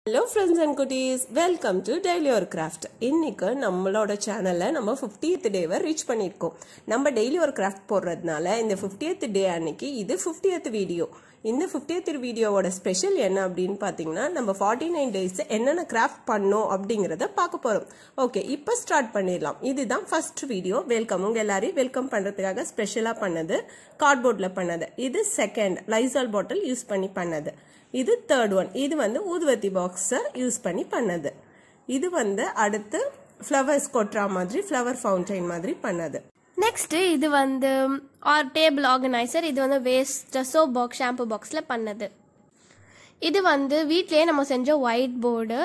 hello friends and குட்டீஸ் welcome to daily ஒரு craft இன்னைக்கு நம்மளோட சேனலில் நம்ம ஃபிஃப்டியத் டேவை ரீச் பண்ணியிருக்கோம் நம்ம டெய்லி ஒரு கிராஃப்ட் போடுறதுனால இந்த ஃபிஃப்டியத் டே அன்னைக்கு இது ஃபிஃப்டியத் வீடியோ இந்த ஃபிஃப்டியத் வீடியோவோட ஸ்பெஷல் என்ன அப்படின்னு பார்த்தீங்கன்னா நம்ம ஃபார்ட்டி நைன் டேஸ் என்னென்ன கிராஃப்ட் பண்ணோம் அப்படிங்கிறத பார்க்க போகிறோம் ஓகே இப்போ ஸ்டார்ட் பண்ணிடலாம் இதுதான் ஃபர்ஸ்ட் வீடியோ வெல்கம் உங்கள் எல்லாரையும் வெல்கம் பண்ணுறதுக்காக ஸ்பெஷலாக பண்ணது கார்ட்போர்டில் பண்ணது இது செகண்ட் லைசால் பாட்டில் யூஸ் பண்ணி பண்ணது இது தேர்ட் ஒன் இது வந்து ஊதுவத்தி பாக்ஸை யூஸ் பண்ணி பண்ணது இது வந்து அடுத்து ஃப்ளவர்ஸ் கொட்டுற மாதிரி ஃப்ளவர் ஃபவுண்டைன் மாதிரி பண்ணது நெக்ஸ்ட் இது வந்து ஆர் டேபிள் ஆர்கனைசர் இது வந்து வேஸ்ட் சோப் பாக்ஸ் ஷாம்பு பாக்ஸில் பண்ணது இது வந்து வீட்லயே நம்ம செஞ்ச ஒயிட் போர்டு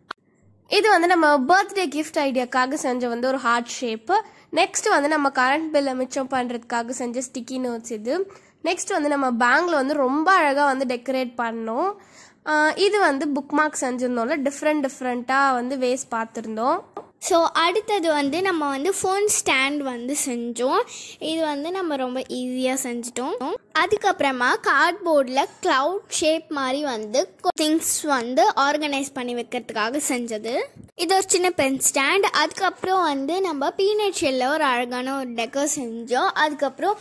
இது வந்து நம்ம பர்த்டே கிஃப்ட் ஐடியாக்காக செஞ்ச வந்து ஒரு ஹார்ட் ஷேப்பு நெக்ஸ்ட் வந்து நம்ம கரண்ட் பில்லை மிச்சம் பண்ணுறதுக்காக செஞ்ச ஸ்டிக்கி நோட்ஸ் இது நெக்ஸ்ட் வந்து நம்ம பேங்கில் வந்து ரொம்ப அழகாக வந்து டெக்கரேட் பண்ணோம் ஆஹ் இது வந்து புக் மார்க் செஞ்சுருந்தோம்ல டிஃப்ரெண்ட் டிஃப்ரெண்ட்டாக வந்து வேஸ் பார்த்துருந்தோம் ஸோ அடுத்தது வந்து நம்ம வந்து ஃபோன் ஸ்டாண்ட் வந்து செஞ்சோம் இது வந்து நம்ம ரொம்ப ஈஸியாக செஞ்சிட்டோம் அதுக்கப்புறமா கார்ட்போர்டில் க்ளவுட் ஷேப் மாதிரி வந்து திங்ஸ் வந்து ஆர்கனைஸ் பண்ணி வைக்கிறதுக்காக செஞ்சது இது ஒரு சின்ன பென் ஸ்டாண்ட் அதுக்கப்புறம் வந்து நம்ம பீனட் ஷெல்லில் ஒரு அழகான ஒரு டெக்கர் செஞ்சோம் அதுக்கப்புறம்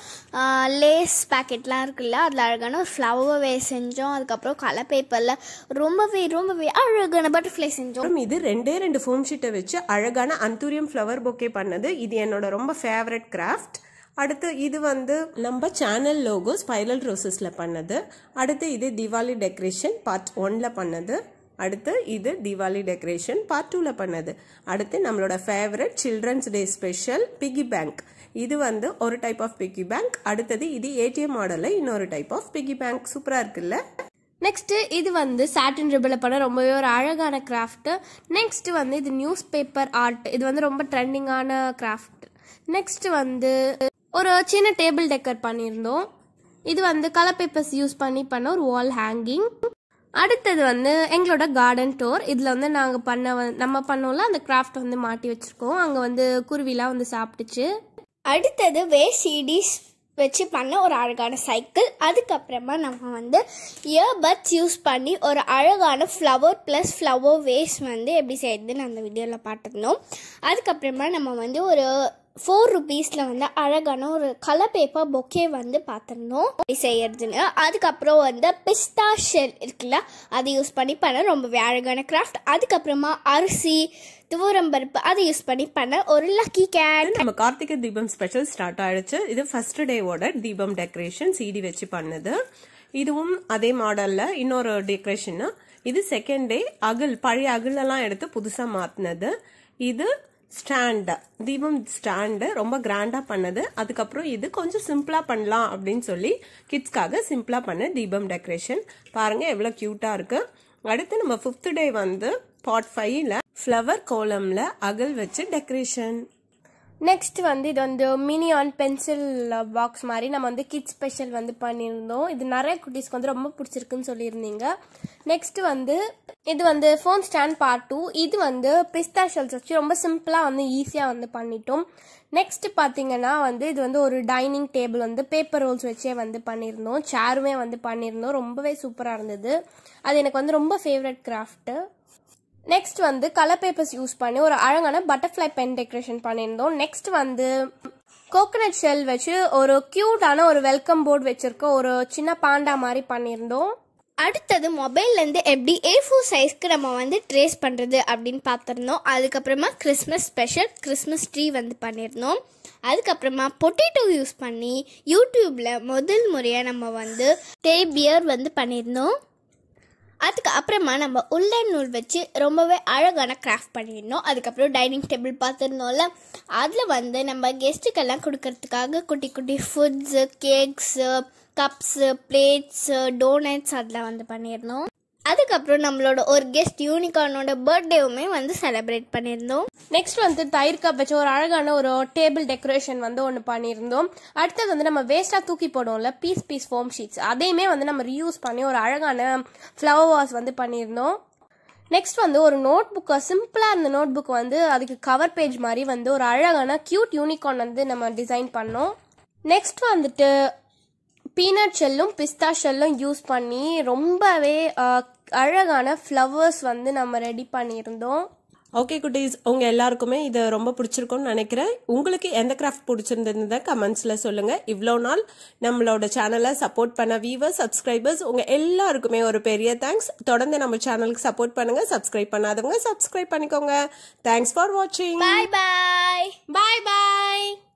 லேஸ் பேக்கெட்லாம் இருக்குல்ல அதில் அழகான ஒரு ஃப்ளவர் வே செஞ்சோம் அதுக்கப்புறம் கலர் பேப்பரில் ரொம்பவே ரொம்பவே அழகான பட்டர்ஃப்ளை செஞ்சோம் அப்புறம் இது ரெண்டே ரெண்டு ஃபோம் ஷீட்டை வச்சு அழகான அந்தூரியம் ஃப்ளவர் பொக்கே பண்ணது இது என்னோட ரொம்ப ஃபேவரட் கிராஃப்ட் அடுத்து இது வந்து நம்ம சேனல் லோகோ ஸ்பைரல் ரோசஸில் பண்ணது அடுத்து இது திவாலி டெக்கரேஷன் பார்ட் ஒன்ல பண்ணது அடுத்து இது திவாலி டெக்கரேஷன் பார்ட் டூவில் பண்ணது அடுத்து நம்மளோட favourite children's day special piggy bank இது வந்து ஒரு டைப் ஆஃப் பிகி பேங்க் அடுத்தது இது ஏடிஎம் மாடலில் இன்னொரு டைப் ஆஃப் பிகி பேங்க் சூப்பராக இருக்குல்ல நெக்ஸ்ட் இது வந்து சாட்டின் ரிபில் பண்ண ரொம்பவே ஒரு அழகான கிராஃப்ட் நெக்ஸ்ட் வந்து இது நியூஸ் பேப்பர் ஆர்ட் இது வந்து ரொம்ப ட்ரெண்டிங்கான கிராஃப்ட் நெக்ஸ்ட் வந்து ஒரு சின்ன டேபிள் டெக்கர் பண்ணியிருந்தோம் இது வந்து கலர் பேப்பர்ஸ் யூஸ் பண்ணி பண்ண ஒரு வால் ஹேங்கிங் அடுத்தது வந்து எங்களோட கார்டன் டோர் இதில் வந்து நாங்கள் பண்ண வ- நம்ம பண்ணோம்ல அந்த கிராஃப்ட் வந்து மாட்டி வச்சுருக்கோம் அங்கே வந்து குருவிலாம் வந்து சாப்பிட்டுச்சு அடுத்தது வே சிடிஸ் வச்சு பண்ண ஒரு அழகான சைக்கிள் அதுக்கப்புறமா நம்ம வந்து இயர்பட்ஸ் யூஸ் பண்ணி ஒரு அழகான ஃப்ளவர் ப்ளஸ் ஃப்ளவர் வேஸ் வந்து எப்படி செய்யுதுன்னு அந்த வீடியோவில் பார்த்துருந்தோம் அதுக்கப்புறமா நம்ம வந்து ஒரு ஃபோர் ருபீஸில் வந்து அழகான ஒரு கலர் பேப்பர் பொக்கே வந்து பார்த்துருந்தோம் எப்படி செய்யறதுன்னு அதுக்கப்புறம் வந்து பிஸ்தா ஷெல் இருக்குல்ல அதை யூஸ் பண்ணி பண்ண ரொம்பவே அழகான கிராஃப்ட் அதுக்கப்புறமா அரிசி துவரம்பருப்பு அதை யூஸ் பண்ணி பண்ண ஒரு லக்கி கேட் நம்ம கார்த்திகை தீபம் ஸ்பெஷல் ஸ்டார்ட் ஆயிடுச்சு இது ஃபர்ஸ்ட் டேவோட தீபம் டெக்கரேஷன் சிடி வச்சு பண்ணது இதுவும் அதே மாடல்ல இன்னொரு டெக்கரேஷன் இது செகண்ட் டே அகல் பழைய அகலெல்லாம் எடுத்து புதுசா மாத்தினது இது ஸ்டாண்ட் தீபம் ஸ்டாண்டு ரொம்ப கிராண்டா பண்ணது அதுக்கப்புறம் இது கொஞ்சம் சிம்பிளா பண்ணலாம் அப்படின்னு சொல்லி கிட்ஸ்க்காக சிம்பிளா பண்ண தீபம் டெக்கரேஷன் பாருங்க எவ்வளவு கியூட்டா இருக்கு அடுத்து நம்ம ஃபிஃப்த் டே வந்து பார்ட் ஃபைவ்ல ஃப்ளவர் கோலம்ல அகல் வச்சு டெக்கரேஷன் நெக்ஸ்ட் வந்து இது வந்து மினி ஆன் பென்சில் பாக்ஸ் மாதிரி நம்ம வந்து கிட்ஸ் ஸ்பெஷல் வந்து பண்ணியிருந்தோம் இது நிறைய குட்டீஸ்க்கு வந்து ரொம்ப பிடிச்சிருக்குன்னு சொல்லியிருந்தீங்க நெக்ஸ்ட் வந்து இது வந்து ஃபோன் ஸ்டாண்ட் பார்ட் டூ இது வந்து பிஸ்தா ஷெல்ஸ் வச்சு ரொம்ப சிம்பிளாக வந்து ஈஸியாக வந்து பண்ணிட்டோம் நெக்ஸ்ட் பார்த்தீங்கன்னா வந்து இது வந்து ஒரு டைனிங் டேபிள் வந்து பேப்பர் ரோல்ஸ் வச்சே வந்து பண்ணியிருந்தோம் சேருமே வந்து பண்ணியிருந்தோம் ரொம்பவே சூப்பராக இருந்தது அது எனக்கு வந்து ரொம்ப ஃபேவரட் கிராஃப்ட்டு நெக்ஸ்ட் வந்து கலர் பேப்பர்ஸ் யூஸ் பண்ணி ஒரு அழகான பட்டர்ஃப்ளை பென் டெக்கரேஷன் பண்ணியிருந்தோம் நெக்ஸ்ட் வந்து கோகனட் ஷெல் வச்சு ஒரு க்யூட்டான ஒரு வெல்கம் போர்டு வச்சிருக்க ஒரு சின்ன பாண்டா மாதிரி பண்ணியிருந்தோம் அடுத்தது மொபைல்லேருந்து எப்படி ஏ ஃபோர் சைஸ்க்கு நம்ம வந்து ட்ரேஸ் பண்ணுறது அப்படின்னு பார்த்துருந்தோம் அதுக்கப்புறமா கிறிஸ்மஸ் ஸ்பெஷல் கிறிஸ்மஸ் ட்ரீ வந்து பண்ணியிருந்தோம் அதுக்கப்புறமா பொட்டேட்டோ யூஸ் பண்ணி யூடியூப்பில் முதல் முறையாக நம்ம வந்து டேபியர் வந்து பண்ணியிருந்தோம் அதுக்கு அப்புறமா நம்ம உள்ளன் நூல் வச்சு ரொம்பவே அழகான கிராஃப்ட் பண்ணியிருந்தோம் அதுக்கப்புறம் டைனிங் டேபிள் பார்த்துருந்தோம்ல அதில் வந்து நம்ம கெஸ்ட்டுக்கெல்லாம் கொடுக்கறதுக்காக குட்டி குட்டி foods cakes cups plates donuts அதெல்லாம் வந்து பண்ணியிருந்தோம் அதுக்கப்புறம் நம்மளோட ஒரு கெஸ்ட் யூனிகார்னோட பர்த்டேவுமே வந்து செலிப்ரேட் பண்ணியிருந்தோம் நெக்ஸ்ட் வந்து தயிர் கப் வச்சு ஒரு அழகான ஒரு டேபிள் டெக்கரேஷன் வந்து ஒன்று பண்ணியிருந்தோம் அடுத்தது வந்து நம்ம வேஸ்ட்டாக தூக்கி போடுவோம்ல பீஸ் பீஸ் ஃபோம் ஷீட்ஸ் அதையுமே வந்து நம்ம ரீயூஸ் பண்ணி ஒரு அழகான ஃப்ளவர் வாஸ் வந்து பண்ணியிருந்தோம் நெக்ஸ்ட் வந்து ஒரு நோட் புக்கை சிம்பிளாக இருந்த நோட் புக் வந்து அதுக்கு கவர் பேஜ் மாதிரி வந்து ஒரு அழகான க்யூட் யூனிகார்ன் வந்து நம்ம டிசைன் பண்ணோம் நெக்ஸ்ட் வந்துட்டு பீனட் ஷெல்லும் பிஸ்தா ஷெல்லும் யூஸ் பண்ணி ரொம்பவே அஹ், அழகான ஃப்ளவர்ஸ் வந்து நம்ம ரெடி பண்ணியிருந்தோம் ஓகே குட்டீஸ் உங்க எல்லாருக்குமே இது ரொம்ப பிடிச்சிருக்கும்னு நினைக்கிறேன் உங்களுக்கு எந்த கிராஃப்ட் பிடிச்சிருந்தது கமெண்ட்ஸ்ல சொல்லுங்க இவ்வளோ நாள் நம்மளோட சேனலை சப்போர்ட் பண்ண வீவர்ஸ் சப்ஸ்கிரைபர்ஸ் உங்க எல்லாருக்குமே ஒரு பெரிய தேங்க்ஸ் தொடர்ந்து நம்ம சேனலுக்கு சப்போர்ட் பண்ணுங்க சப்ஸ்கிரைப் பண்ணாதவங்க சப்ஸ்கிரைப் பண்ணிக்கோங்க தேங்க்ஸ் ஃபார் வாட்சிங் பாய் பாய் பாய் பாய்